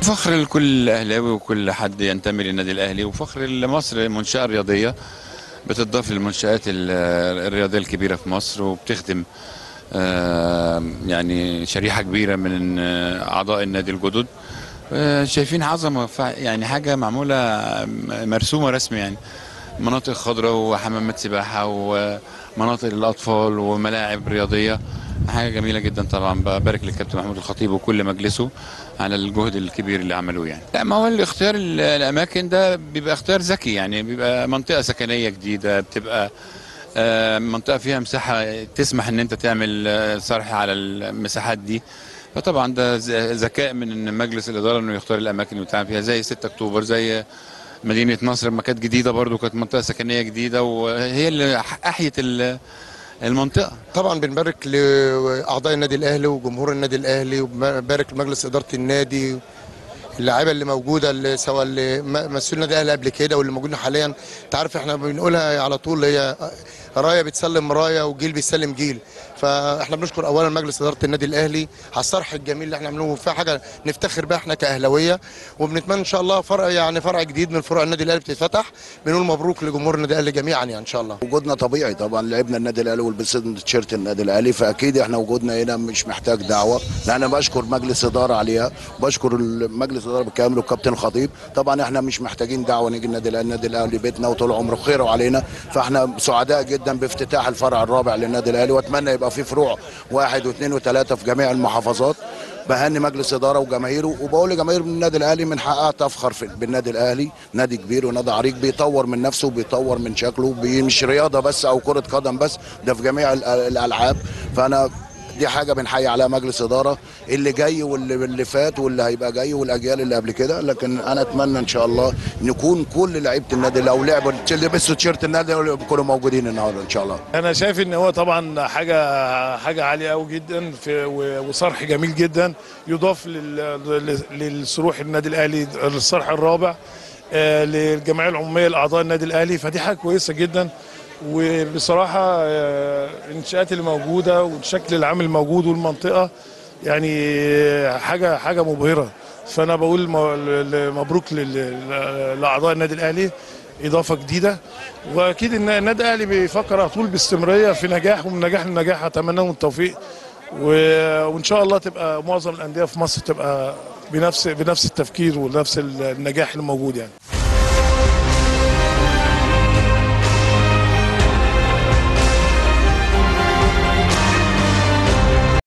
فخر لكل اهلاوي وكل حد ينتمي للنادي الاهلي وفخر لمصر منشاه رياضيه بتضاف للمنشات ال- الرياضيه الكبيره في مصر وبتخدم آه، يعني شريحه كبيره من آه، اعضاء النادي الجدد آه، شايفين عظمه فع- يعني حاجه معموله مرسومه رسمي يعني مناطق خضراء وحمامات سباحه ومناطق للاطفال وملاعب رياضيه حاجه جميله جدا طبعا ببارك للكابتن محمود الخطيب وكل مجلسه على الجهد الكبير اللي عملوه يعني لا ما هو الاختيار ال- الاماكن ده بيبقى اختيار ذكي يعني بيبقى منطقه سكنيه جديده بتبقى آه، منطقه فيها مساحه تسمح ان انت تعمل آه، صرح على المساحات دي فطبعا ده ز- ذكاء من مجلس الاداره انه يختار الاماكن اللي بتعمل فيها زي 6 اكتوبر زي مدينه نصر لما كانت جديده برضو كانت منطقه سكنيه جديده وهي اللي احيت ال- المنطقه طبعا بنبارك لاعضاء النادي الاهلي وجمهور النادي الاهلي وبنبارك لمجلس اداره النادي اللعيبه اللي موجوده اللي سواء اللي م- مثلوا النادي الاهلي قبل كده واللي موجودين حاليا انت عارف احنا بنقولها على طول هي رايه بتسلم رايه وجيل بيسلم جيل فاحنا بنشكر اولا مجلس اداره النادي الاهلي على الصرح الجميل اللي احنا عاملينه فيها حاجه نفتخر بيها احنا كاهلاويه وبنتمنى ان شاء الله فرع يعني فرع جديد من فروع النادي الاهلي بتتفتح بنقول مبروك لجمهور النادي الاهلي جميعا يعني ان شاء الله وجودنا طبيعي طبعا لعبنا النادي الاهلي ولبسنا تيشيرت النادي الاهلي فاكيد احنا وجودنا هنا مش محتاج دعوه لان انا بشكر مجلس اداره عليها بشكر مجلس الاداره بالكامل والكابتن الخطيب طبعا احنا مش محتاجين دعوه نيجي النادي الاهلي النادي الاهلي بيتنا وطول عمره خيره علينا فاحنا سعداء جدا بافتتاح الفرع الرابع للنادي الاهلي واتمنى يبقى في فروع واحد واثنين وثلاثه في جميع المحافظات بهني مجلس اداره وجماهيره وبقول لجماهير النادي الاهلي من حقها تفخر في بالنادي الاهلي نادي كبير ونادي عريق بيطور من نفسه وبيطور من شكله بي- مش رياضه بس او كره قدم بس ده في جميع ال- الالعاب فانا دي حاجه بنحيي عليها مجلس اداره اللي جاي واللي اللي فات واللي هيبقى جاي والاجيال اللي قبل كده لكن انا اتمنى ان شاء الله نكون كل لعيبه النادي لو لعبوا اللي لبسوا تيشيرت النادي يكونوا موجودين النهارده ان شاء الله انا شايف ان هو طبعا حاجه حاجه عاليه قوي جدا في و- وصرح جميل جدا يضاف لل- للصروح النادي الاهلي الصرح الرابع آه، للجمعيه العموميه لاعضاء النادي الاهلي فدي حاجه كويسه جدا وبصراحه آه، الانشاءات اللي موجوده والشكل العام الموجود والمنطقه يعني آه، حاجه حاجه مبهره فانا بقول م- ل- مبروك لل- لاعضاء النادي الاهلي اضافه جديده واكيد ان النادي الاهلي بيفكر على طول باستمراريه في نجاح ومن نجاح لنجاح اتمنى لهم التوفيق و- وان شاء الله تبقى معظم الانديه في مصر تبقى بنفس بنفس التفكير ونفس النجاح الموجود يعني